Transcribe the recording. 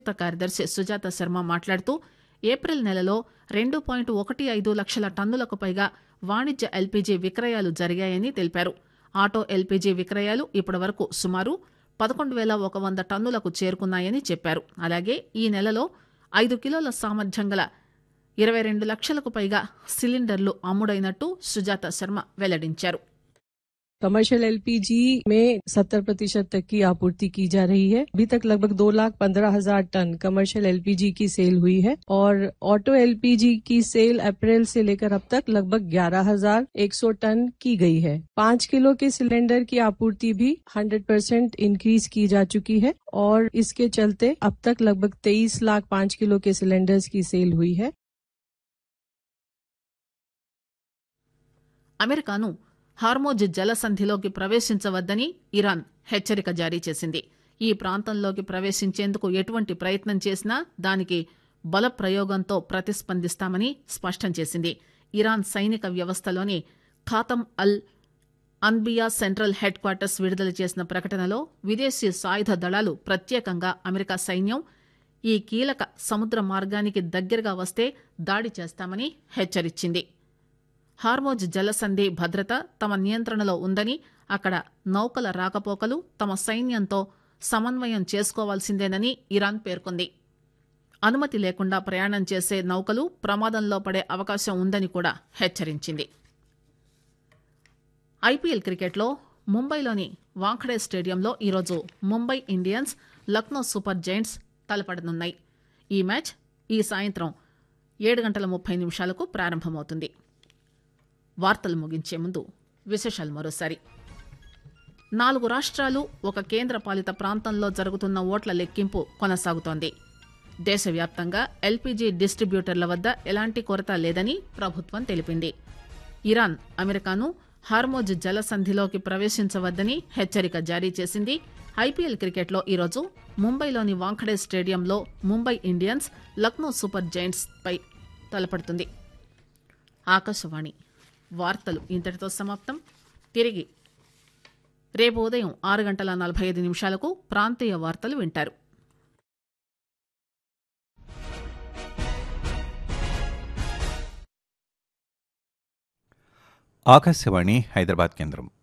సంయుక్త కార్యదర్శి సుజాత శర్మ మాట్లాడుతూ ఏప్రిల్ నెలలో రెండు పాయింట్ ఒకటి ఐదు లక్షల టన్నులకు పైగా వాణిజ్య ఎల్పీజీ విక్రయాలు జరిగాయని తెలిపారు ఆటో ఎల్పీజీ విక్రయాలు ఇప్పటివరకు సుమారు పదకొండు వేల ఒక వంద టన్నులకు చేరుకున్నాయని చెప్పారు అలాగే ఈ నెలలో ఐదు కిలోల సామర్థ్యం గల ఇరవై రెండు లక్షలకు పైగా సిలిండర్లు అమ్ముడైనట్టు సుజాత శర్మ వెల్లడించారు कमर्शियल एलपीजी में 70 प्रतिशत तक की आपूर्ति की जा रही है अभी तक लगभग दो लाख पंद्रह हजार टन कमर्शियल एलपीजी की सेल हुई है और ऑटो एलपीजी की सेल अप्रैल से लेकर अब तक लगभग ग्यारह हजार एक सौ टन की गई है पाँच किलो के सिलेंडर की आपूर्ति भी हंड्रेड परसेंट इंक्रीज की जा चुकी है और इसके चलते अब तक लगभग तेईस लाख पाँच किलो के सिलेंडर्स की सेल हुई है అమెరికాను హార్మోజ్ జలసంధిలోకి ప్రవేశించవద్దని ఇరాన్ హెచ్చరిక జారీ చేసింది ఈ ప్రాంతంలోకి ప్రవేశించేందుకు ఎటువంటి ప్రయత్నం చేసినా దానికి బల ప్రయోగంతో ప్రతిస్పందిస్తామని స్పష్టం చేసింది ఇరాన్ సైనిక వ్యవస్థలోని Khatam al Anbiya central headquarters విడుదల చేసిన ప్రకటనలో విదేశీ సాయుధ దళాలు ప్రత్యేకంగా అమెరికా సైన్యం ఈ కీలక సముద్ర మార్గానికి దగ్గరగా వస్తే దాడి చేస్తామని హెచ్చరించింది హార్మోజ్ జలసంధి భద్రత తమ నియంత్రణలో ఉందని అక్కడ నౌకల రాకపోకలు తమ సైన్యంతో సమన్వయం చేసుకోవాల్సిందేనని ఇరాన్ పేర్కొంది అనుమతి లేకుండా ప్రయాణం చేసే నౌకలు ప్రమాదంలో పడే అవకాశం ఉందని కూడా హెచ్చరించింది ఐపీఎల్ క్రికెట్లో ముంబైలోని వాంఖడే స్టేడియంలో ఈరోజు Mumbai Indians Lucknow super giants తలపడనున్నాయి ఈ మ్యాచ్ ఈ సాయంత్రం ఏడు గంటల ముప్పై నిమిషాలకు ప్రారంభమవుతుంది వార్తలు ముగించే ముందు విశేషాలు మరోసారి నాలుగు రాష్ట్రాలు ఒక కేంద్ర పాలిత ప్రాంతంలో జరుగుతున్న ఓట్ల లెక్కింపు కొనసాగుతోంది దేశవ్యాప్తంగా ఎల్పీజీ డిస్ట్రిబ్యూటర్ల వద్ద ఎలాంటి కొరత లేదని ప్రభుత్వం తెలిపింది ఇరాన్ అమెరికాను హార్మోజ్ జలసంధిలోకి ప్రవేశించవద్దని హెచ్చరిక జారీ చేసింది ఐపీఎల్ క్రికెట్లో ఈరోజు ముంబైలోని వాంఖడే స్టేడియంలో Mumbai Indians Lucknow super giants పై తలపడుతుంది ఆకాశవాణి వార్తలు ఇంతటితో సమాప్తం తిరిగి రేపు ఉదయం ఆరు గంటల నలభై ఐదు నిమిషాలకు ప్రాంతీయ వార్తలు వింటారు ఆకాశవాణి హైదరాబాద్ కేంద్రం